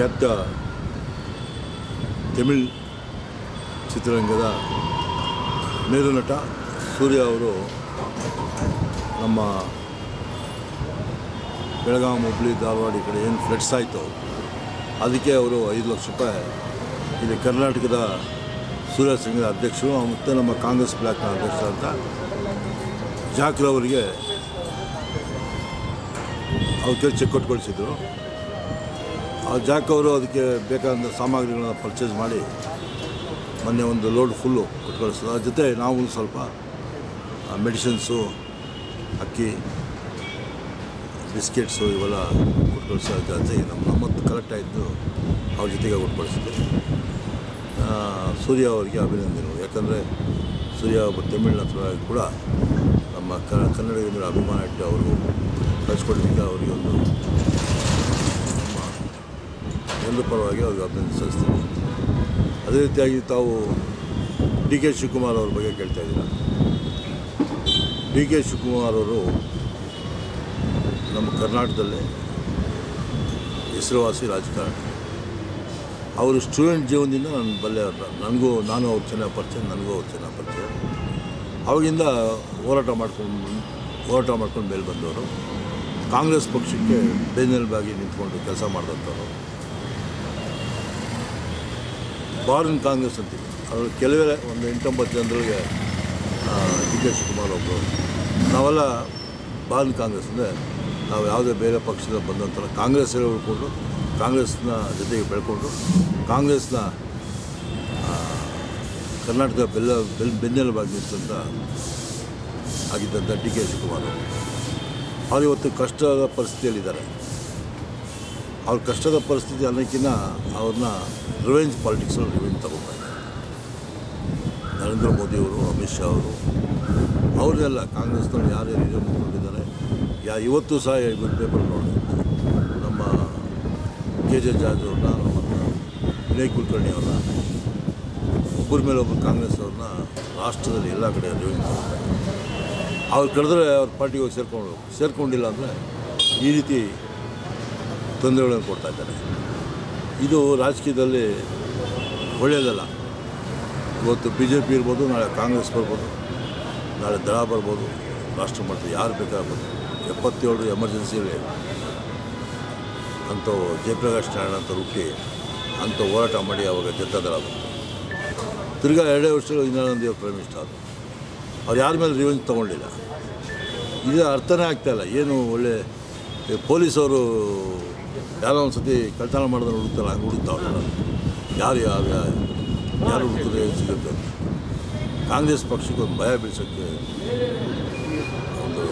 ಖ್ಯಾತ ತಮಿಳ್ ಚಿತ್ರರಂಗದ ಮೇರು ನಟ ಸೂರ್ಯ ಅವರು ನಮ್ಮ ಬೆಳಗಾವಿ ಹುಬ್ಳಿ ಧಾರವಾಡ ಈ ಕಡೆ ಏನು ಫ್ಲಡ್ಸ್ ಆಯಿತು ಅದಕ್ಕೆ ಅವರು ಐದು ಲಕ್ಷ ರೂಪಾಯಿ ಇಲ್ಲಿ ಕರ್ನಾಟಕದ ಸೂರ್ಯ ಸಂಘದ ಅಧ್ಯಕ್ಷರು ಮತ್ತು ನಮ್ಮ ಕಾಂಗ್ರೆಸ್ ಬ್ಲಾಕ್ನ ಅಧ್ಯಕ್ಷರಾದ ಜಾಕ್ರವರಿಗೆ ಅವ್ರ ಕೈ ಚೆಕ್ ಕೊಟ್ಟು ಕಳಿಸಿದ್ರು ಆ ಜಾಕ್ ಅವರು ಅದಕ್ಕೆ ಬೇಕಾದ ಸಾಮಗ್ರಿಗಳನ್ನ ಪರ್ಚೇಸ್ ಮಾಡಿ ಮೊನ್ನೆ ಒಂದು ಲೋಡ್ ಫುಲ್ಲು ಕೊಟ್ಟು ಕಳಿಸಿದ್ರು ಅದ್ರ ಜೊತೆ ನಾವು ಒಂದು ಸ್ವಲ್ಪ ಮೆಡಿಸಿನ್ಸು ಅಕ್ಕಿ ಬಿಸ್ಕೆಟ್ಸು ಇವೆಲ್ಲ ಕೊಟ್ಟು ಕಳಿಸೋ ಜೊತೆಗೆ ನಮ್ಮ ನಮ್ಮತ್ತು ಕರೆಕ್ಟ್ ಆಯಿತು ಅವ್ರ ಜೊತೆಗೆ ಕೊಟ್ಟು ಕಳಿಸಿದ್ದೆ ಆ, ಸೂರ್ಯ ಅವರಿಗೆ ಅಭಿನಂದನೆಗಳು ಯಾಕಂದರೆ ಸೂರ್ಯ ಒಬ್ಬ ತಮಿಳ್ ನಟರಾಗಿ ಕೂಡ ನಮ್ಮ ಕ ಕನ್ನಡಿಗರ ಮೇಲೆ ಅಭಿಮಾನ ಇಟ್ಟು ಅವರು ಕಳಿಸ್ಕೊಡಲಿಕ್ಕೆ ಅವರಿಗೆ ಒಂದು ನಮ್ಮ ಎಲ್ಲರ ಪರವಾಗಿ ಅವ್ರಿಗೆ ಅಭಿನಂದನೆ ಸಲ್ಲಿಸ್ತೀನಿ ಅದೇ ರೀತಿಯಾಗಿ ತಾವು ಡಿ ಕೆ ಶಿವಕುಮಾರ್ ಅವ್ರ ಬಗ್ಗೆ ಕೇಳ್ತಾ ಇದ್ದೀರಾ ಡಿ ಕೆ ಶಿವಕುಮಾರ್ ಅವರು ನಮ್ಮ ಕರ್ನಾಟಕದಲ್ಲೇ ಹೆಸರುವಾಸಿ ರಾಜಕಾರಣಿ ಅವರು ಸ್ಟೂಡೆಂಟ್ ಜೀವನದಿಂದ ನಾನು ಬಲ್ಲೆ ನನಗೂ ನಾನು ಅವ್ರು ಚೆನ್ನಾಗಿ ಪರಿಚಯ ನನಗೂ ಅವ್ರು ಚೆನ್ನಾಗಿ ಪರಿಚಯ ಅವಾಗಿಂದ ಹೋರಾಟ ಮಾಡ್ಕೊಂಡು ಹೋರಾಟ ಮಾಡ್ಕೊಂಡು ಮೇಲೆ ಬಂದವರು ಕಾಂಗ್ರೆಸ್ ಪಕ್ಷಕ್ಕೆ ಬೆನ್ನೆಲುಬಾಗಿ ನಿಂತ್ಕೊಂಡು ಕೆಲಸ ಮಾಡಿದಂಥವ್ರು ಫಾರಿನ್ ಕಾಂಗ್ರೆಸ್ ಅಂತೀವಿ ಅವರು ಕೆಲವೇ ಒಂದು ಎಂಟೊಂಬತ್ತು ಜನರಿಗೆ ಡಿ ಕೆ ಶಿವಕುಮಾರ್ ಒಬ್ಬರು ನಾವೆಲ್ಲ ಬಾನ್ ಕಾಂಗ್ರೆಸ್ ಅಂದರೆ ನಾವು ಯಾವುದೇ ಬೇರೆ ಪಕ್ಷದ ಬಂದಂಥ ಕಾಂಗ್ರೆಸ್ಸಲ್ಲಿ ಉಳ್ಕೊಂಡು ಕಾಂಗ್ರೆಸ್ನ ಜೊತೆಗೆ ಬೆಳ್ಕೊಂಡು ಕಾಂಗ್ರೆಸ್ನ ಆ, ಕರ್ನಾಟಕ ಬೆಲ್ಲ ಬೆಲ್ ಬೆನ್ನೆಲುಬಾಗಿ ನಿಂತಂಥ ಆಗಿದ್ದಂಥ ಡಿ ಕೆ ಶಿವಕುಮಾರ್ ಅವರು. ಅವ್ರು ಇವತ್ತು ಕಷ್ಟದ ಪರಿಸ್ಥಿತಿಯಲ್ಲಿದ್ದಾರೆ ಅವ್ರ ಕಷ್ಟದ ಪರಿಸ್ಥಿತಿ ಅನ್ನೋಕ್ಕಿಂತ ಅವ್ರನ್ನ ರಿವೆಂಜ್ ಪಾಲಿಟಿಕ್ಸಲ್ಲಿ ರಿವೆಂಜ್ ತಗೊಂಡ್ತಾರೆ ನರೇಂದ್ರ ಮೋದಿಯವರು ಅಮಿತ್ ಶಾ ಅವರು ಅವ್ರನ್ನೆಲ್ಲ ಕಾಂಗ್ರೆಸ್ನವ್ರು ಯಾರ್ಯಾರು ಹಿರಿಯ ಮುಖಂಡರಿದ್ದಾರೆ ಯಾ ಇವತ್ತು ಸಹ ಇವತ್ತು ಪೇಪರ್ ನೋಡಿ ನಮ್ಮ ಕೆ ಜೆ ಜಾರ್ಜ್ ಅವ್ರನ್ನ ನಮ್ಮ ವಿನಯ್ ಕುಲಕರ್ಣಿ ಅವ್ರನ್ನ ಒಬ್ಬರ ಮೇಲೆ ಒಬ್ಬರು ಕಾಂಗ್ರೆಸ್ ಅವ್ರನ್ನ ರಾಷ್ಟ್ರದಲ್ಲಿ ಎಲ್ಲ ಕಡೆ ರಿವೆಂಜ್ ತಗೊಂಡ್ತಾರೆ ಅವ್ರು ಕರೆದ್ರೆ ಅವ್ರ ಪಾರ್ಟಿಗೆ ಹೋಗಿ ಸೇರ್ಕೊಂಡು ಸೇರ್ಕೊಂಡಿಲ್ಲ ಅಂದರೆ ಈ ರೀತಿ ತೊಂದರೆಗಳನ್ನು ಕೊಡ್ತಾ ಇದ್ದಾರೆ ಇದು ರಾಜಕೀಯದಲ್ಲಿ ಒಳ್ಳೆಯದಲ್ಲ ಇವತ್ತು ಬಿ ಜೆ ಪಿ ಇರ್ಬೋದು ನಾಳೆ ಕಾಂಗ್ರೆಸ್ ಬರ್ಬೋದು ನಾಳೆ ದಳ ಬರ್ಬೋದು ರಾಷ್ಟ್ರ ಮಟ್ಟದ ಯಾರು ಬೇಕಾಗ್ಬೋದು ಎಪ್ಪತ್ತೇಳು ಎಮರ್ಜೆನ್ಸಿಯಲ್ಲಿ ಅಂಥವು ಜಯಪ್ರಕಾಶ್ ನಾರಾಯಣ ಅಂತ ಹುಟ್ಟಿ ಅಂಥ ಹೋರಾಟ ಮಾಡಿ ಅವಾಗ ಜನತಾದಳ ಬಂತು ತಿರ್ಗಾ ಎರಡೇ ವರ್ಷಗಳು ಇಂದಿರಾಗಾಂಧಿ ಅವ್ರು ಪ್ರೈಮ್ ಮಿನಿಸ್ಟರ್ ಆದರು ಅವ್ರು ಯಾರ ಮೇಲೆ ರಿವೆಂಜ್ ತೊಗೊಂಡಿಲ್ಲ ಇದು ಅರ್ಥನೇ ಆಗ್ತಾಯಿಲ್ಲ ಏನು ಒಳ್ಳೆ ಈ ಪೊಲೀಸವರು ಯಾರೋ ಒಂದು ಸತಿ ಕಳ್ತನ ಮಾಡಿದ್ರೆ ಹುಡುಕ್ತಾರೆ ಹಂಗೆ ಹುಡುಕ್ತಾವ್ರಲ್ಲ ಯಾರು ಯಾರು ಯಾರು ಯಾರು ಹುಡುಕಿದ್ರೆ ಏನ್ ಸಿಗುತ್ತೆ ಅಂತ. ಕಾಂಗ್ರೆಸ್ ಪಕ್ಷಕ್ಕೆ ಒಂದು ಭಯ ಬೀಳ್ಸೋಕ್ಕೆ ಒಂದು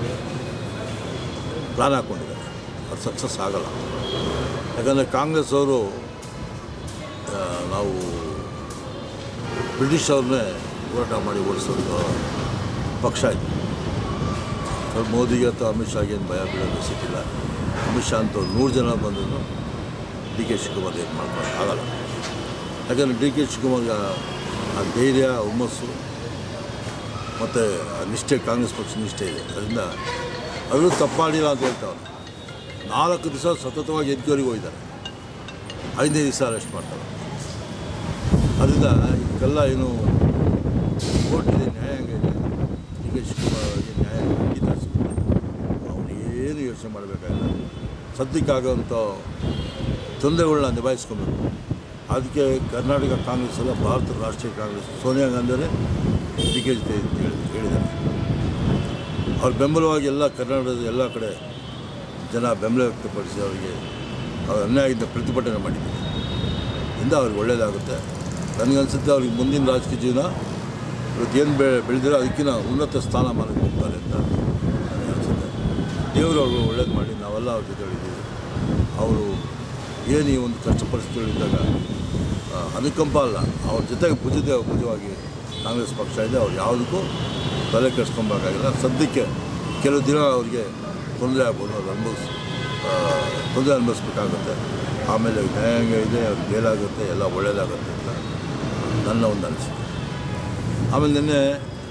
ಪ್ಲಾನ್ ಹಾಕ್ಕೊಂಡಿದ್ದಾರೆ ಅದು ಸಕ್ಸಸ್ ಆಗಲ್ಲ ಯಾಕಂದರೆ ಕಾಂಗ್ರೆಸ್ ಅವರು ಆ, ನಾವು ಬ್ರಿಟಿಷ್ ಅವ್ರನ್ನೇ ಹೋರಾಟ ಮಾಡಿ ಓಡಿಸೋದು ಪಕ್ಷ ಇದು ಅವ್ರು ಮೋದಿಗೆ ಅಥವಾ ಅಮಿತ್ ಶಾಗೆ ಏನು ಭಯ ಬೀಳೋದು ಸಿಕ್ಕಿಲ್ಲ ಅಮಿತ್ ಶಾ ಅಂತ ನೂರು ಜನ ಬಂದರೂ ಡಿ ಕೆ ಶಿವಕುಮಾರ್ ಏನು ಮಾಡ್ಕೊಂಡು ಆಗಲ್ಲ ಯಾಕಂದರೆ ಡಿ ಕೆ ಶಿವಕುಮಾರ್ಗೆ ಆ ಧೈರ್ಯ ಹುಮ್ಮಸ್ಸು ಮತ್ತು ಆ ನಿಷ್ಠೆ ಕಾಂಗ್ರೆಸ್ ಪಕ್ಷ ನಿಷ್ಠೆ ಇದೆ ಅದರಿಂದ ಅದು ತಪ್ಪಾಡಿಲ್ಲ ಅಂತ ಹೇಳ್ತಾವ್ರೆ ನಾಲ್ಕು ದಿವಸ ಸತತವಾಗಿ ಎದ್ಕೂರಿಗೆ ಹೋಗಿದ್ದಾರೆ ಐದನೇ ದಿವಸ ಅರೆಸ್ಟ್ ಮಾಡ್ತಾರೆ ಅದರಿಂದ ಇದಕ್ಕೆಲ್ಲ ಏನು ಕೋರ್ಟ್ ಇದೆ ನ್ಯಾಯಾಂಗ ಇದೆ ಡಿ ಕೆ ಶಿವಕುಮಾರ್ ಅವರಿಗೆ ನ್ಯಾಯ ಖಂಡಿತ ಸಿಗುತ್ತೆ ಅವನೇನು ಯೋಚನೆ ಮಾಡಬೇಕಾಗಿಲ್ಲ ಸದ್ಯಕ್ಕಾಗೋಂಥ ತೊಂದರೆಗಳನ್ನ ನಿಭಾಯಿಸ್ಕೊಬೇಕು ಅದಕ್ಕೆ ಕರ್ನಾಟಕ ಕಾಂಗ್ರೆಸ್ ಅಲ್ಲ ಭಾರತ ರಾಷ್ಟ್ರೀಯ ಕಾಂಗ್ರೆಸ್ ಸೋನಿಯಾ ಗಾಂಧಿಯವರೇ ಡಿ ಕೆ ಜೊತೆ ಅಂತ ಹೇಳಿ ಹೇಳಿದ್ದಾರೆ ಅವ್ರ ಬೆಂಬಲವಾಗಿ ಎಲ್ಲ ಕರ್ನಾಟಕದ ಎಲ್ಲ ಕಡೆ ಜನ ಬೆಂಬಲ ವ್ಯಕ್ತಪಡಿಸಿ ಅವರಿಗೆ ಅವ್ರ ಅನ್ಯಾಯದಿಂದ ಪ್ರತಿಭಟನೆ ಮಾಡಿದ್ದಾರೆ ಇಂದ ಅವ್ರಿಗೆ ಒಳ್ಳೆಯದಾಗುತ್ತೆ ನನಗನ್ಸುತ್ತೆ ಅವ್ರಿಗೆ ಮುಂದಿನ ರಾಜಕೀಯ ಜೀವನ ಇವತ್ತು ಏನು ಬೆ ಬೆಳೆದಿರೋ ಅದಕ್ಕಿಂತ ಉನ್ನತ ಸ್ಥಾನಮಾನಕ್ಕೆ ಹೋಗ್ತಾರೆ ಅಂತ ನನಗೆ ಅನಿಸುತ್ತೆ ದೇವರು ಅವರು ಒಳ್ಳೇದು ಮಾಡಿ ನಾವೆಲ್ಲ ಅವ್ರ ಜೊತೆ ಇದ್ದೀವಿ ಅವರು ಏನು ಈ ಒಂದು ಕಷ್ಟ ಪರಿಸ್ಥಿತಿಗಳಿದ್ದಾಗ ಆ, ಅನುಕಂಪ ಅಲ್ಲ ಅವ್ರ ಜೊತೆಗೆ ಭುಜದ ಭುಜವಾಗಿ ಕಾಂಗ್ರೆಸ್ ಪಕ್ಷ ಇದೆ ಅವ್ರು ಯಾವುದಕ್ಕೂ ತಲೆ ಕೆಡಿಸ್ಕೊಬೇಕಾಗಿಲ್ಲ ಸದ್ಯಕ್ಕೆ ಕೆಲವು ದಿನ ಅವ್ರಿಗೆ ತೊಂದರೆ ಆಗ್ಬೋದು ಅದು ಅನುಭವಿಸ್ ತೊಂದರೆ ಅನುಭವಿಸ್ಬೇಕಾಗುತ್ತೆ ಆಮೇಲೆ ನ್ಯಾಯಾಂಗ ಇದೆ ಅವ್ರಿಗೆ ಬೇಲಾಗುತ್ತೆ ಎಲ್ಲ ಒಳ್ಳೆಯದಾಗುತ್ತೆ ಅಂತ ನನ್ನ ಒಂದು ಅನಿಸಿಕೆ ಆಮೇಲೆ ನಿನ್ನೆ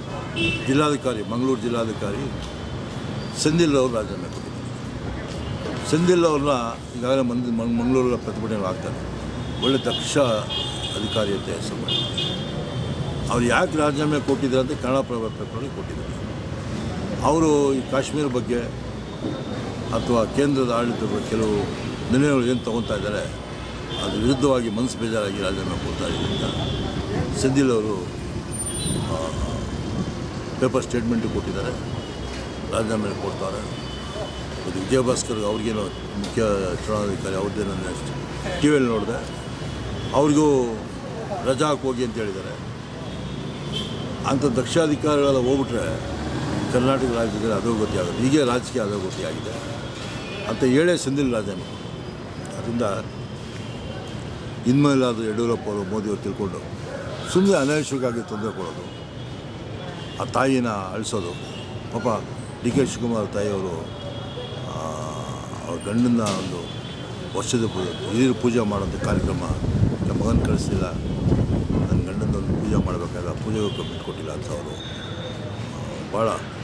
ಜಿಲ್ಲಾಧಿಕಾರಿ ಮಂಗಳೂರು ಜಿಲ್ಲಾಧಿಕಾರಿ ಸೆಂದಿಲ್ ಅವರು ರಾಜೀನಾಮೆ ಕೊಟ್ಟಿದ್ದಾರೆ ಸೆಂದಿಲ್ ಅವ್ರನ್ನ ಈಗಾಗಲೇ ಮಂದಿ ಮಂಗ್- ಮಂಗಳೂರಲ್ಲಿ ಪ್ರತಿಭಟನೆ ಆಗ್ತಾರೆ ಒಳ್ಳೆ ದಕ್ಷ ಅಧಿಕಾರಿ ಅಂತ ಹೆಸರು ಮಾಡಿ ಅವ್ರು ಯಾಕೆ ರಾಜೀನಾಮೆ ಕೊಟ್ಟಿದ್ದಾರೆ ಅಂತ ಕನ್ನಡ ಪ್ರಭ ಪೇಪರಲ್ಲಿ ಕೊಟ್ಟಿದ್ದಾರೆ ಅವರು ಈ ಕಾಶ್ಮೀರ ಬಗ್ಗೆ ಅಥವಾ ಕೇಂದ್ರದ ಆಡಳಿತದ ಬಗ್ಗೆ ಕೆಲವು ನಿರ್ಣಯಗಳು ಏನು ತೊಗೊತಾ ಇದ್ದಾರೆ ಅದ್ರ ವಿರುದ್ಧವಾಗಿ ಮನಸ್ಸು ಬೇಜಾರಾಗಿ ರಾಜೀನಾಮೆ ಕೊಡ್ತಾ ಇದ್ದರಿಂದ ಸೆಂದಿಲ್ ಅವರು ಆ, ಪೇಪರ್ ಸ್ಟೇಟ್ಮೆಂಟು ಕೊಟ್ಟಿದ್ದಾರೆ ರಾಜೀನಾಮೆ ಕೊಡ್ತಾರೆ ಇದು ವಿಜಯಭಾಸ್ಕರ್ ಅವ್ರಿಗೇನೋ ಮುಖ್ಯ ಚುನಾವಣಾಧಿಕಾರಿ ಅವ್ರದ್ದೇನೋ ನೆಕ್ಸ್ಟ್ ಟಿ ವಿಯಲ್ಲಿ ನೋಡಿದೆ ಅವ್ರಿಗೂ ರಜಾ ಹಾಕಿ ಹೋಗಿ ಅಂತ ಹೇಳಿದ್ದಾರೆ ಅಂಥ ದಕ್ಷಾಧಿಕಾರಿಗಳೆಲ್ಲ ಹೋಗ್ಬಿಟ್ರೆ ಕರ್ನಾಟಕ ರಾಜ್ಯದಲ್ಲಿ ಅಧೋಗತಿ ಆಗುತ್ತೆ ಹೀಗೆ ರಾಜಕೀಯ ಅಧೋಗತಿ ಆಗಿದೆ ಅಂತ ಹೇಳೇ ಸೆಂದಿಲ್ ರಾಜನೇ ಅದರಿಂದ ಇನ್ಮೇಲಾದರೂ ಯಡಿಯೂರಪ್ಪ ಅವರು ಮೋದಿಯವರು ತಿಳ್ಕೊಂಡು ಸುಮ್ಮನೆ ಅನಾವಶ್ಯಕವಾಗಿ ತೊಂದರೆ ಕೊಡೋದು ಆ ತಾಯಿನ ಅಳಿಸೋದು ಪಾಪ ಡಿ ಕೆ ಶಿವಕುಮಾರ್ ತಾಯಿಯವರು ಆ, ಅವ್ರ ಗಂಡನ ಒಂದು ವರ್ಷದ ಪೂಜೆ ಹಿರಿಯರು ಪೂಜೆ ಮಾಡೋಂಥ ಕಾರ್ಯಕ್ರಮ ನಮ್ಮ ಮಗನ ಕಳಿಸ್ಲಿಲ್ಲ ನನ್ನ ಗಂಡನ ಒಂದು ಪೂಜೆ ಮಾಡಬೇಕಾದ ಪೂಜೆಗೂ ಕಮಿಟ್ ಕೊಟ್ಟಿಲ್ಲ ಅಂತ ಅವರು ಭಾಳ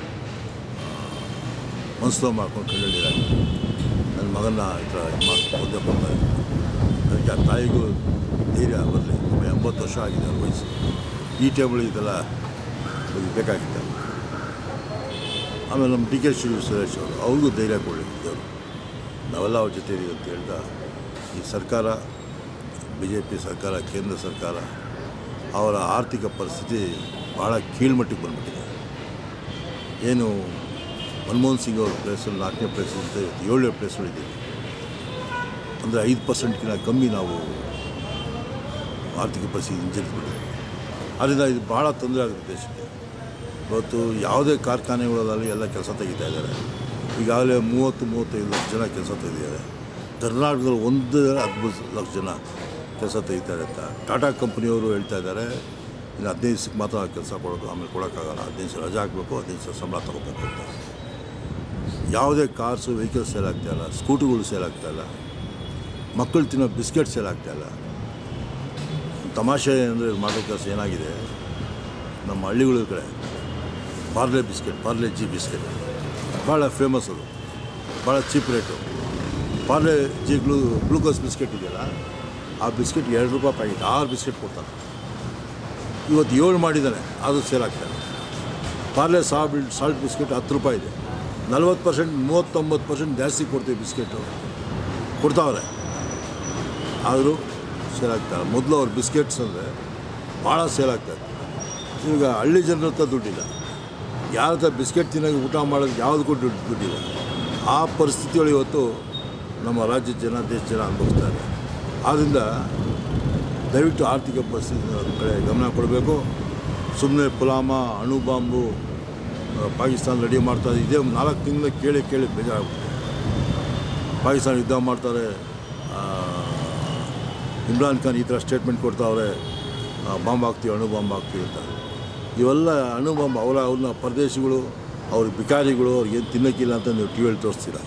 ಮನಸ್ಸು ಮಾಡ್ಕೊಂಡು ಕಂಡುಹಿಡಿದಾರೆ ನನ್ನ ಮಗನ ಈ ಥರ ಇದು ಮಾಡಿ ಮುಂದೆ ಬರ್ತಾರೆ ಅದಕ್ಕೆ ಆ ತಾಯಿಗೂ ಧೈರ್ಯ ಬರಲಿ ಎಂಬತ್ತು ವರ್ಷ ಆಗಿದೆ ಅವ್ರ ವಯಸ್ಸು ಈ ಟೇಬಲ್ ಇದೆಲ್ಲ ಅವ್ರಿಗೆ ಬೇಕಾಗಿತ್ತು ಆಮೇಲೆ ನಮ್ಮ ಡಿ ಕೆ ಶಿವ ಸುರೇಶ್ ಅವರು ಅವ್ರಿಗೂ ಧೈರ್ಯ ಕೊಡಲಿ ದೇವರು ನಾವೆಲ್ಲ ಅವ್ರ ಜೊತೆ ಇದೀವಿ ಅಂತ ಹೇಳ್ದ ಈ ಸರ್ಕಾರ ಬಿ ಜೆ ಪಿ ಸರ್ಕಾರ ಕೇಂದ್ರ ಸರ್ಕಾರ ಅವರ ಆರ್ಥಿಕ ಪರಿಸ್ಥಿತಿ ಭಾಳ ಕೀಳ್ಮಟ್ಟಿಗೆ ಬಂದ್ಬಿಟ್ಟಿದೆ ಏನು ಮನಮೋಹನ್ ಸಿಂಗ್ ಅವ್ರ ಪ್ಲೇಸಲ್ಲಿ ನಾಲ್ಕನೇ ಪ್ಲೇಸ್ ಅಂತ ಇವತ್ತು ಏಳನೇ ಪ್ಲೇಸ್ ಉಳಿದ್ದೀವಿ ಅಂದರೆ ಐದು ಪರ್ಸೆಂಟ್ಗಿಂತ ಕಮ್ಮಿ ನಾವು ಆರ್ಥಿಕ ಪರಿಸ್ಥಿತಿ ಹಿಂಜರಿದ್ಬಿಟ್ಟಿದೆ ಅದರಿಂದ ಇದು ಭಾಳ ತೊಂದರೆ ಆಗುತ್ತೆ ದೇಶಕ್ಕೆ ಇವತ್ತು ಯಾವುದೇ ಕಾರ್ಖಾನೆಗಳಲ್ಲಿ ಎಲ್ಲ ಕೆಲಸ ತೆಗಿತಾ ಇದ್ದಾರೆ ಈಗಾಗಲೇ ಮೂವತ್ತು ಮೂವತ್ತೈದು ಲಕ್ಷ ಜನ ಕೆಲಸ ತೆಗೆದಿದ್ದಾರೆ ಕರ್ನಾಟಕದಲ್ಲಿ ಒಂದು ಹದಿಮೂರು ಲಕ್ಷ ಜನ ಕೆಲಸ ತೆಗಿತಾರೆ ಅಂತ ಟಾಟಾ ಕಂಪ್ನಿಯವರು ಹೇಳ್ತಾ ಇದ್ದಾರೆ ಇನ್ನು ಹದಿನೈದು ದಿವಸಕ್ಕೆ ಮಾತ್ರ ಕೆಲಸ ಕೊಡೋದು ಆಮೇಲೆ ಕೊಡೋಕ್ಕಾಗಲ್ಲ ಹದಿನೈದು ದಿವಸ ರಜೆ ಹಾಕಬೇಕು ಹದಿನೈದು ದಿವಸ ಸಂಬಳ ತೊಗೋಬೇಕು ಅಂತ ಯಾವುದೇ ಕಾರ್ಸು ವೆಹಿಕಲ್ಸ್ ಸೇಲ್ ಆಗ್ತಾಯಿಲ್ಲ ಸ್ಕೂಟರ್ಗಳು ಸೇಲ್ ಆಗ್ತಾಯಿಲ್ಲ ಮಕ್ಕಳು ತಿನ್ನೋ ಬಿಸ್ಕೆಟ್ ಸೇಲ್ ಆಗ್ತಾಯಿಲ್ಲ ತಮಾಷೆ ಅಂದರೆ ಮಾಡೋ ಕೆಲಸ ಏನಾಗಿದೆ ನಮ್ಮ ಹಳ್ಳಿಗಳ ಕಡೆ Parle biscuit Parle G biscuit ಭಾಳ ಫೇಮಸ್ ಅದು ಭಾಳ ಚೀಪ್ ರೇಟು ಪಾರ್ಲೆ ಜಿ ಗ್ಲೂ ಗ್ಲೂಕೋಸ್ ಬಿಸ್ಕೆಟ್ ಇದೆಯಲ್ಲ ಆ ಬಿಸ್ಕೆಟ್ ಎರಡು ರೂಪಾಯಿ ಪ್ಯಾಕೆಟ್ ಆರು ಬಿಸ್ಕೆಟ್ ಕೊಡ್ತಾರೆ ಇವತ್ತು ಏಳು ಮಾಡಿದ್ದಾನೆ ಅದು ಸೇಲ್ ಆಗ್ತಾನೆ ಪಾರ್ಲೆ ಸಾಲ್ಟ್ ಸಾಲ್ಟ್ ಬಿಸ್ಕೆಟ್ ಹತ್ತು ರೂಪಾಯಿ ಇದೆ ನಲ್ವತ್ತು ಪರ್ಸೆಂಟ್ ಮೂವತ್ತೊಂಬತ್ತು ಪರ್ಸೆಂಟ್ ಜಾಸ್ತಿ ಕೊಡ್ತೀವಿ ಬಿಸ್ಕೆಟು ಕೊಡ್ತಾವ್ರೆ ಆದರೂ ಸೇಲ್ ಆಗ್ತಾರೆ ಮೊದಲು ಅವ್ರ ಬಿಸ್ಕೆಟ್ಸ್ ಅಂದರೆ ಭಾಳ ಸೇಲ್ ಆಗ್ತಾರೆ ಈಗ ಹಳ್ಳಿ ಜನರ ಹತ್ರ ದುಡ್ಡಿಲ್ಲ ಯಾರ ಹತ್ರ ಬಿಸ್ಕೆಟ್ ತಿನ್ನೋಕೆ ಊಟ ಮಾಡೋಕ್ಕೆ ಯಾವುದಕ್ಕೂ ದುಡ್ಡು ದುಡ್ಡಿಲ್ಲ ಆ ಪರಿಸ್ಥಿತಿಗಳು ಇವತ್ತು ನಮ್ಮ ರಾಜ್ಯದ ಜನ ದೇಶ ಜನ ಅನುಭವಿಸ್ತಾರೆ ಆದ್ದರಿಂದ ದಯವಿಟ್ಟು ಆರ್ಥಿಕ ಪರಿಸ್ಥಿತಿ ಕಡೆ ಗಮನ ಕೊಡಬೇಕು ಸುಮ್ಮನೆ ಪುಲಾಮ ಅಣು ಬಾಂಬು ಆ, ಪಾಕಿಸ್ತಾನ ರೆಡಿ ಮಾಡ್ತಾರೆ ಇದೇ ನಾಲ್ಕು ತಿಂಗಳ ಕೇಳಿ ಕೇಳಿ ಬೇಜಾರಾಗ್ಬಿಟ್ಟು ಪಾಕಿಸ್ತಾನ ಯುದ್ಧ ಮಾಡ್ತಾರೆ ಆ, ಇಮ್ರಾನ್ ಖಾನ್ ಈ ಥರ ಸ್ಟೇಟ್ಮೆಂಟ್ ಕೊಡ್ತಾವ್ರೆ ಆ, ಬಾಂಬ್ ಹಾಕ್ತೀವಿ ಅಣು ಬಾಂಬ್ ಹಾಕ್ತೀವಿ ಅಂತ ಇವೆಲ್ಲ ಅಣು ಬಾಂಬ್ ಅವರ ಅವ್ರನ್ನ ಪರದೇಶಿಗಳು ಅವ್ರ ಬಿಕಾರಿಗಳು ಅವ್ರಿಗೆ ಏನು ತಿನ್ನೋಕ್ಕಿಲ್ಲ ಅಂತ ನೀವು ಟಿ ವಿಯಲ್ಲಿ ತೋರಿಸ್ತೀರ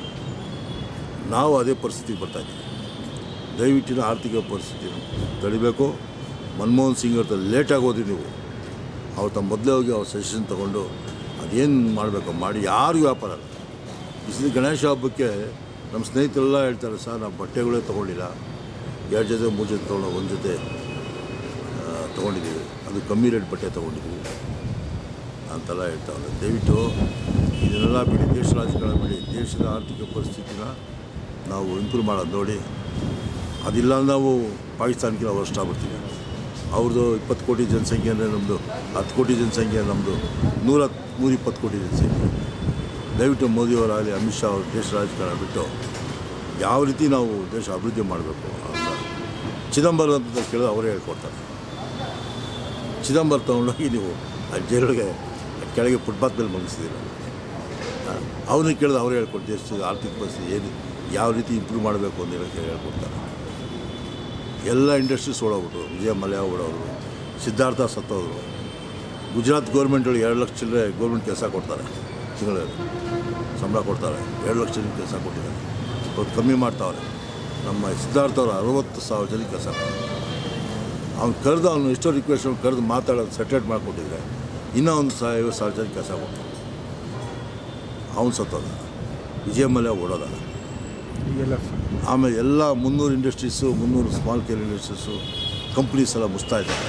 ನಾವು ಅದೇ ಪರಿಸ್ಥಿತಿಗೆ ಬರ್ತಾಯಿದ್ದೀವಿ ದಯವಿಟ್ಟಿನ ಆರ್ಥಿಕ ಪರಿಸ್ಥಿತಿ ತಡಿಬೇಕು ಮನಮೋಹನ್ ಸಿಂಗ್ ಅವ್ರ ಲೇಟಾಗಿ ಹೋದ್ರಿ ನೀವು ಅವ್ರು ತಮ್ಮ ಮೊದಲೇ ಹೋಗಿ ಅವ್ರ ಸಜೆಷನ್ ತೊಗೊಂಡು ಅದೇನು ಮಾಡಬೇಕು ಮಾಡಿ ಯಾರಿಗೂ ವ್ಯಾಪಾರ ಅಲ್ಲ ಬಿಸಿಲು ಗಣೇಶ ಹಬ್ಬಕ್ಕೆ ನಮ್ಮ ಸ್ನೇಹಿತರೆಲ್ಲ ಹೇಳ್ತಾರೆ ಸರ್ ನಾವು ಬಟ್ಟೆಗಳೇ ತೊಗೊಂಡಿಲ್ಲ ಎರಡು ಜೊತೆ ಮೂರು ಜೊತೆ ತೊಗೊಂಡು ಒಂದು ಜೊತೆ ಆ, ತೊಗೊಂಡಿದ್ದೀವಿ ಅದು ಕಮ್ಮಿ ರೇಟ್ ಬಟ್ಟೆ ತೊಗೊಂಡಿದ್ದೀವಿ ಅಂತೆಲ್ಲ ಹೇಳ್ತಾವಲ್ಲ ದಯವಿಟ್ಟು ಇದನ್ನೆಲ್ಲ ಬಿಡಿ ದೇಶ ರಾಜಕಾರಣ ಬಿಡಿ ದೇಶದ ಆರ್ಥಿಕ ಪರಿಸ್ಥಿತಿನ ನಾವು ಇಂಪ್ರೂವ್ ಮಾಡೋದು ನೋಡಿ ಅದಿಲ್ಲ ನಾವು ಪಾಕಿಸ್ತಾನಕ್ಕೆ ವರ್ಷ ಆಗ್ಬಿಡ್ತೀವಿ ಅವ್ರದ್ದು ಇಪ್ಪತ್ತು ಕೋಟಿ ಜನಸಂಖ್ಯೆ ಅಂದರೆ ನಮ್ಮದು ಹತ್ತು ಕೋಟಿ ಜನಸಂಖ್ಯೆ ನಮ್ಮದು ನೂರ ನೂರ ಇಪ್ಪತ್ತು ಕೋಟಿ ಜನಸಂಖ್ಯೆ ದಯವಿಟ್ಟು ಮೋದಿಯವರಾಗಲಿ ಅಮಿತ್ ಶಾ ಅವರು ದೇಶ ರಾಜಕಾರಣ ಬಿಟ್ಟು ಯಾವ ರೀತಿ ನಾವು ದೇಶ ಅಭಿವೃದ್ಧಿ ಮಾಡಬೇಕು ಅಂತ ಚಿದಂಬರಂ ಅಂತ ಕೇಳಿದ್ರೆ ಅವರೇ ಹೇಳ್ಕೊಡ್ತಾರೆ ಚಿದಂಬರಂ ತೊಗೊಂಡೋಗಿ ನೀವು ಆ ಜೈಲೊಳಗೆ ಕೆಳಗೆ ಫುಟ್ಪಾತ್ ಮೇಲೆ ಮಲಗಿಸಿದ್ದೀರ ಅವ್ರನ್ನ ಕೇಳಿದ್ರೆ ಅವರೇ ಹೇಳ್ಕೊಟ್ಟು ದೇಶದ ಆರ್ಥಿಕ ಪರಿಸ್ಥಿತಿ ಏನು ಯಾವ ರೀತಿ ಇಂಪ್ರೂವ್ ಮಾಡಬೇಕು ಅಂತ ಹೇಳಕ್ಕೆ ಹೇಳ್ಕೊಡ್ತಾರೆ ಎಲ್ಲ ಇಂಡಸ್ಟ್ರೀಸ್ ಓಡೋಗ್ಬಿಟ್ರು ವಿಜಯ ಮಲ್ಯ ಓಡೋರು ಸಿದ್ಧಾರ್ಥ ಸತ್ತೋದ್ರು ಗುಜರಾತ್ ಗೌರ್ಮೆಂಟೊಳಗೆ ಎರಡು ಲಕ್ಷ ಚಿಲ್ಲರೆ ಗೌರ್ಮೆಂಟ್ ಕೆಲಸ ಕೊಡ್ತಾರೆ ತಿಂಗಳಲ್ಲಿ ಸಂಬಳ ಕೊಡ್ತಾರೆ ಎರಡು ಲಕ್ಷ ಜನ ಕೆಲಸ ಕೊಟ್ಟಿದ್ದಾರೆ ಇವತ್ತು ಕಮ್ಮಿ ಮಾಡ್ತಾವ್ರೆ ನಮ್ಮ ಸಿದ್ಧಾರ್ಥ ಅವರು ಅರವತ್ತು ಸಾವಿರ ಜನಕ್ಕೆ ಕೆಲಸ ಅವ್ನು ಕರೆದು ಅವನು ಎಷ್ಟೋ ರಿಕ್ವೆಸ್ಟ್ ಕರೆದು ಮಾತಾಡೋದು ಸೆಟ್ರೇಟ್ ಮಾಡಿಕೊಟ್ಟಿದ್ರೆ ಇನ್ನೂ ಒಂದು ಸಾವಿರ ಐವತ್ತು ಸಾವಿರ ಜನಕ್ಕೆ ಕೆಲಸ ಕೊಡ್ತಾರೆ ಅವನು ಸತ್ತೋದ ವಿಜಯ ಮಲ್ಯ ಓಡೋದ ಡಿ ಎಲ್ ಎಫ್ ಆಮೇಲೆ ಎಲ್ಲ ಮುನ್ನೂರು ಇಂಡಸ್ಟ್ರೀಸು ಮುನ್ನೂರು ಸ್ಮಾಲ್ ಕೇರ್ ಇಂಡಸ್ಟ್ರೀಸು ಕಂಪ್ನೀಸ್ ಎಲ್ಲ ಮುಚ್ತಾ ಇದ್ದಾರೆ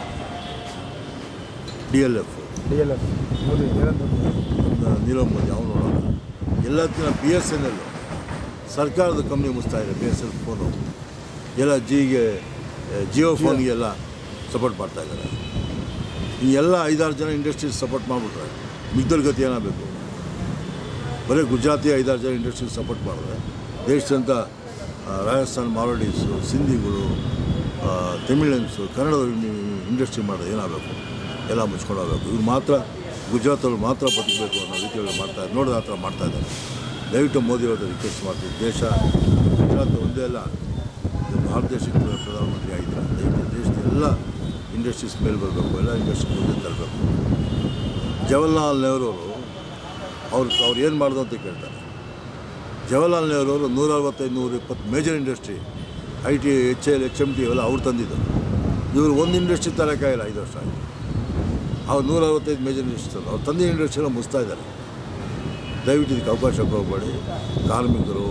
D L F D L F Modi Narendra Modi Nirav Modi ಅವನು ನೋಡೋಣ ಎಲ್ಲದಕ್ಕಿಂತ ಬಿ ಎಸ್ ಎನ್ ಎಲ್ ಸರ್ಕಾರದ ಕಂಪ್ನಿ ಮುಚ್ತಾ ಇದೆ ಬಿ ಎಸ್ ಎಲ್ ಫೋನು ಎಲ್ಲ ಜಿಗೆ ಜಿಯೋ ಫೋನ್ಗೆಲ್ಲ ಸಪೋರ್ಟ್ ಮಾಡ್ತಾ ಇದ್ದಾರೆ ಈ ಎಲ್ಲ ಐದಾರು ಜನ ಇಂಡಸ್ಟ್ರೀಸ್ ಸಪೋರ್ಟ್ ಮಾಡಿಬಿಟ್ರೆ ಮಿಗ್ದಲ್ ಗತಿ ಏನಾಗಬೇಕು ಬರೀ ಗುಜರಾತಿ ಐದಾರು ಜನ ಇಂಡಸ್ಟ್ರೀಸ್ ಸಪೋರ್ಟ್ ಮಾಡಿದ್ರೆ ದೇಶದಂತ ಆ, ರಾಜಸ್ಥಾನ್ ಮಾರ್ವಾಡೀಸು ಸಿಂಧಿಗಳು ಆ, ತಮಿಳಿಯನ್ಸು ಕನ್ನಡ ಇಂಡಸ್ಟ್ರಿ ಮಾಡಿದ್ರೆ ಏನಾಗಬೇಕು ಎಲ್ಲ ಮುಚ್ಕೊಂಡು ಹೋಗ್ಬೇಕು ಇವ್ರು ಮಾತ್ರ ಗುಜರಾತವ್ರು ಮಾತ್ರ ಬದುಕಬೇಕು ಅನ್ನೋ ರೀತಿಯಲ್ಲಿ ಮಾಡ್ತಾ ನೋಡಿದ ಆ ಥರ ಮಾಡ್ತಾ ಇದ್ದಾರೆ ದಯವಿಟ್ಟು ಮೋದಿ ಅವ್ರದ್ದು ರಿಕ್ವೆಸ್ಟ್ ಮಾಡ್ತೀವಿ ದೇಶ ಗುಜರಾತ್ ಒಂದೇ ಅಲ್ಲ ಇದು ಭಾರತ ದೇಶಕ್ಕೆ ಪ್ರಧಾನಮಂತ್ರಿ ಆಗಿದ್ದಾರೆ ದಯವಿಟ್ಟು ದೇಶದ ಎಲ್ಲ ಇಂಡಸ್ಟ್ರೀಸ್ ಮೇಲೆ ಬರಬೇಕು ಎಲ್ಲ ಇಂಡಸ್ಟ್ರಿ ಮುಂದೆ ತರಬೇಕು ಜವಾಹರ್ಲಾಲ್ ನೆಹರು ಅವರು ಅವ್ರು ಅವ್ರು ಏನು ಮಾಡೋದು ಅಂತ ಕೇಳ್ತಾರೆ ಜವಾಹರ್ಲಾಲ್ ನೆಹರು ಅವರು ನೂರ ಅರವತ್ತೈದು ನೂರ ಇಪ್ಪತ್ತು major industry I T H L H M T ಅವೆಲ್ಲ ಅವ್ರು ತಂದಿದ್ದು ಇವರು ಒಂದು ಇಂಡಸ್ಟ್ರಿ ತರೋಕ್ಕಾಗಿಲ್ಲ ಐದು ವರ್ಷ ಆಗಿದೆ ಅವ್ರು ನೂರ ಅರವತ್ತೈದು ಮೇಜರ್ ಇಂಡಸ್ಟ್ರಿ ತಂದು ಅವ್ರು ತಂದಿದ್ದ ಇಂಡಸ್ಟ್ರಿ ಎಲ್ಲ ಮುಗಿಸ್ತಾ ಇದ್ದಾರೆ ದಯವಿಟ್ಟು ಇದಕ್ಕೆ ಅವಕಾಶ ಹೋಗಬೇಡಿ ಕಾರ್ಮಿಕರು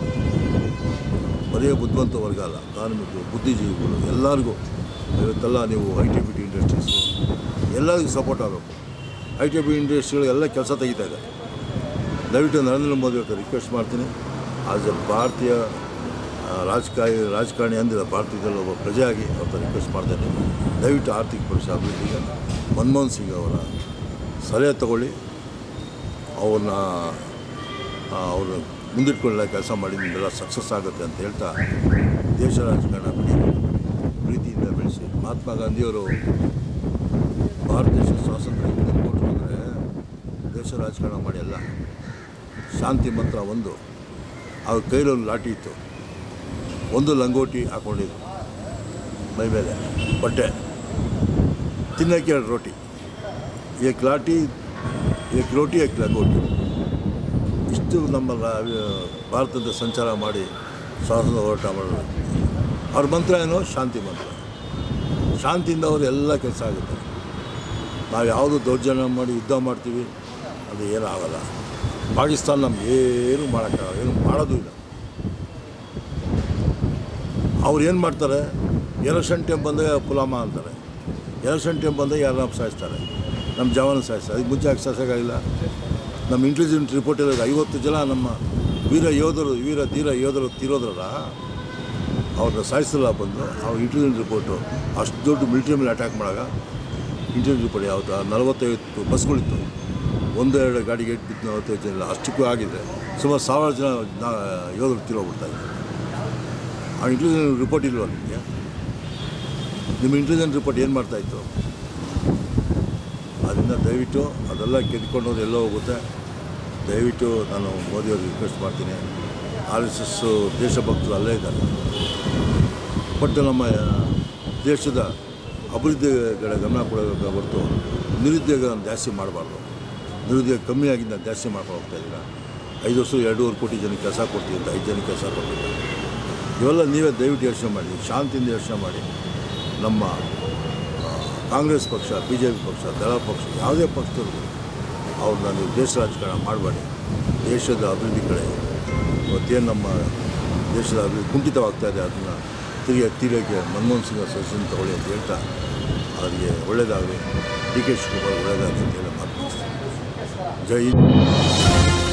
ಬರೀ ಬುದ್ಧಿವಂತ ವರ್ಗ ಅಲ್ಲ ಕಾರ್ಮಿಕರು ಬುದ್ಧಿಜೀವಿಗಳು ಎಲ್ಲರಿಗೂ ಇವತ್ತೆಲ್ಲ ನೀವು I T B T industries ಎಲ್ಲರಿಗೂ ಸಪೋರ್ಟ್ ಆಗಬೇಕು ಐ ಟಿ ಬಿ ಇಂಡಸ್ಟ್ರಿಗಳು ಎಲ್ಲ ಕೆಲಸ ತೆಗಿತಾ ಇದ್ದಾರೆ ದಯವಿಟ್ಟು ನರೇಂದ್ರ ಮೋದಿ ಅವ್ರಿಗೆ ರಿಕ್ವೆಸ್ಟ್ ಮಾಡ್ತೀನಿ ಆಸ್ ಎ ಭಾರತೀಯ ಆ, ರಾಜಕಾರಿ ರಾಜಕಾರಣಿ ಅಂದಿಲ್ಲ ಭಾರತದಲ್ಲಿ ಒಬ್ಬ ಪ್ರಜೆಯಾಗಿ ಅವ್ರ ರಿಕ್ವೆಸ್ಟ್ ಮಾಡ್ತೇನೆ ದಯವಿಟ್ಟು ಆರ್ಥಿಕ ಪರಿಸ್ಥಿತಿ ಅಭಿವೃದ್ಧಿಗೆ ಮನಮೋಹನ್ ಸಿಂಗ್ ಅವರ ಸಲಹೆ ತಗೊಳ್ಳಿ ಅವ್ರನ್ನ ಅವರು ಮುಂದಿಟ್ಕೊಳ್ಳೋ ಕೆಲಸ ಮಾಡಿ ನಿಮ್ಮೆಲ್ಲ ಸಕ್ಸಸ್ ಆಗುತ್ತೆ ಅಂತ ಹೇಳ್ತಾ ದೇಶ ರಾಜಕಾರಣ ಬಿಡಿ ಪ್ರೀತಿಯಿಂದ ಬೆಳೆಸಿ ಮಹಾತ್ಮ ಗಾಂಧಿಯವರು ಭಾರತ ದೇಶ ಸ್ವಾತಂತ್ರ್ಯ ಹಿಂದೆ ಕೊಟ್ಟರು ಅಂದರೆ ದೇಶ ರಾಜಕಾರಣ ಮಾಡಿ ಅಲ್ಲ ಶಾಂತಿ ಮಂತ್ರ ಒಂದು ಅವ್ರ ಕೈಲೊಂದು ಲಾಠಿ ಇತ್ತು ಒಂದು ಲಂಗೋಟಿ ಹಾಕ್ಕೊಂಡಿದ್ರು ಮೈ ಮೇಲೆ ಬಟ್ಟೆ ತಿನ್ನೋಕ್ಕೆ ಎರಡು ರೋಟಿ ಏಕ್ ಲಾಠಿ ಏಕ್ ರೋಟಿ ಏಕ್ ಲಂಗೋಟಿ ಇಷ್ಟು ನಮ್ಮ ರಾ- ಭಾರತದ ಸಂಚಾರ ಮಾಡಿ ಸ್ವಾತಂತ್ರ್ಯ ಹೋರಾಟ ಮಾಡೋದು ಅವ್ರ ಮಂತ್ರ ಏನೋ ಶಾಂತಿ ಮಂತ್ರ ಶಾಂತಿಯಿಂದ ಅವರು ಎಲ್ಲ ಕೆಲಸ ಆಗುತ್ತೆ ನಾವು ಯಾವುದು ದೌರ್ಜನ್ಯ ಮಾಡಿ ಯುದ್ಧ ಮಾಡ್ತೀವಿ ಅದು ಏನೂ ಆಗಲ್ಲ ಪಾಕಿಸ್ತಾನ ನಮ್ಗೆ ಏನು ಮಾಡೋಕ್ಕಾಗಲ್ಲ ಏನು ಮಾಡೋದು ಇಲ್ಲ ಅವ್ರು ಏನು ಮಾಡ್ತಾರೆ ಎಲೆಕ್ಷನ್ ಟೈಮ್ ಬಂದಾಗ ಪುಲಾಮ ಅಂತಾರೆ ಎಲೆಕ್ಷನ್ ಟೈಮ್ ಬಂದಾಗ ಯಾರನ್ನ ಸಾಯಿಸ್ತಾರೆ ನಮ್ಮ ಜವಾನ ಸಾಯಿಸ್ತಾರೆ ಅದಕ್ಕೆ ಮುಂಚೆ ಯಾಕೆ ಸಾಯಿಸೋಕ್ಕಾಗಿಲ್ಲ ನಮ್ಮ ಇಂಟೆಲಿಜೆಂಟ್ ರಿಪೋರ್ಟಲ್ಲಿ ಐವತ್ತು ಜನ ನಮ್ಮ ವೀರ ಯೋಧರು ವೀರ ಧೀರ ಯೋಧರು ತೀರೋದ್ರಲ್ಲ ಅವ್ರನ್ನ ಸಾಯಿಸಲ್ಲ ಬಂದು ಅವ್ರ ಇಂಟೆಲಿಜೆಂಟ್ ರಿಪೋರ್ಟು ಅಷ್ಟು ದೊಡ್ಡ ಮಿಲಿಟರಿ ಮೇಲೆ ಅಟ್ಯಾಕ್ ಮಾಡಾಗ ಇಂಟೆಲಿಜೆಂಟ್ ರಿಪೋರ್ಟ್ ಯಾವುದು ನಲವತ್ತೈವತ್ತು ಬಸ್ಗಳಿತ್ತು ಒಂದು ಎರಡು ಗಾಡಿಗೆ ಏಟ್ ಬಿದ್ದು ನಲವತ್ತೈದು ಜನ ಇಲ್ಲ ಅಷ್ಟಕ್ಕೂ ಆಗಿದೆ ಸುಮಾರು ಸಾವಿರ ಜನ ನಾ- ಯೋಧರು ತೀರೋಗ್ಬಿಡ್ತಾ ಇದ್ದಾರೆ ಆ ಇಂಟೆಲಿಜೆಂಟ್ ರಿಪೋರ್ಟ್ ಇಲ್ವಾ ನಿಮಗೆ ನಿಮ್ಮ ಇಂಟೆಲಿಜೆಂಟ್ ರಿಪೋರ್ಟ್ ಏನು ಮಾಡ್ತಾಯಿತ್ತು ಅದರಿಂದ ದಯವಿಟ್ಟು ಅದೆಲ್ಲ ಕೆದ್ಕೊಂಡು ಎಲ್ಲೋ ಹೋಗುತ್ತೆ ದಯವಿಟ್ಟು ನಾನು ಮೋದಿಯವ್ರಿಗೆ ರಿಕ್ವೆಸ್ಟ್ ಮಾಡ್ತೀನಿ ಆರ್ ಎಸ್ ಎಸ್ಸು ದೇಶಭಕ್ತರು ಅಲ್ಲೇ ಇದ್ದಾರೆ ಬಟ್ ನಮ್ಮ ದೇಶದ ಅಭಿವೃದ್ಧಿ ಕಡೆ ಗಮನ ಕೊಡಬೇಕು ಹೊರತು ನಿರುದ್ಯೋಗ ಜಾಸ್ತಿ ಮಾಡಬಾರ್ದು ನಿರುದ್ಯೋಗ ಕಮ್ಮಿ ಆಗಿದ್ದ ಜಾಸ್ತಿ ಮಾಡ್ಕೊಂಡು ಹೋಗ್ತಾ ಇದ್ದೀರಾ ಐದು ವರ್ಷ ಎರಡೂವರೆ ಕೋಟಿ ಜನಕ್ಕೆ ಕೆಲಸ ಕೊಡ್ತೀವಿ ಅಂತ ಐದು ಜನಕ್ಕೆ ಕೆಲಸ ಕೊಡ್ತಿಲ್ಲ ಇವೆಲ್ಲ ನೀವೇ ದಯವಿಟ್ಟು ಯೋಚನೆ ಮಾಡಿ ಶಾಂತಿಯಿಂದ ಯೋಚನೆ ಮಾಡಿ ನಮ್ಮ ಆ, ಕಾಂಗ್ರೆಸ್ ಪಕ್ಷ ಬಿ ಜೆ ಪಿ ಪಕ್ಷ ದಳ ಪಕ್ಷ ಯಾವುದೇ ಪಕ್ಷದವ್ರು ಅವ್ರನ್ನ ನೀವು ದೇಶ ರಾಜಕಾರಣ ಮಾಡಬೇಡಿ ದೇಶದ ಅಭಿವೃದ್ಧಿ ಕಡೆ ಇವತ್ತೇನು ನಮ್ಮ ದೇಶದ ಅಭಿವೃದ್ಧಿ ಕುಂಠಿತವಾಗ್ತಾ ಇದೆ ಅದನ್ನು ತಿರುಗಿ ತೀರೋಕ್ಕೆ ಮನಮೋಹನ್ ಸಿಂಗ್ ಸಜೆಷನ್ ತಗೊಳ್ಳಿ ಅಂತ ಹೇಳ್ತಾ ಅವರಿಗೆ ಒಳ್ಳೆಯದಾಗಲಿ ಡಿ ಕೆ ಶಿವಕುಮಾರ್ ಒಳ್ಳೆಯದಾಗಲಿ ಅಂತ ಹೇಳಿ ಮಾತು ಮುಗಿಸ್ತೀನಿ. ಜೈ ಹಿಂದ್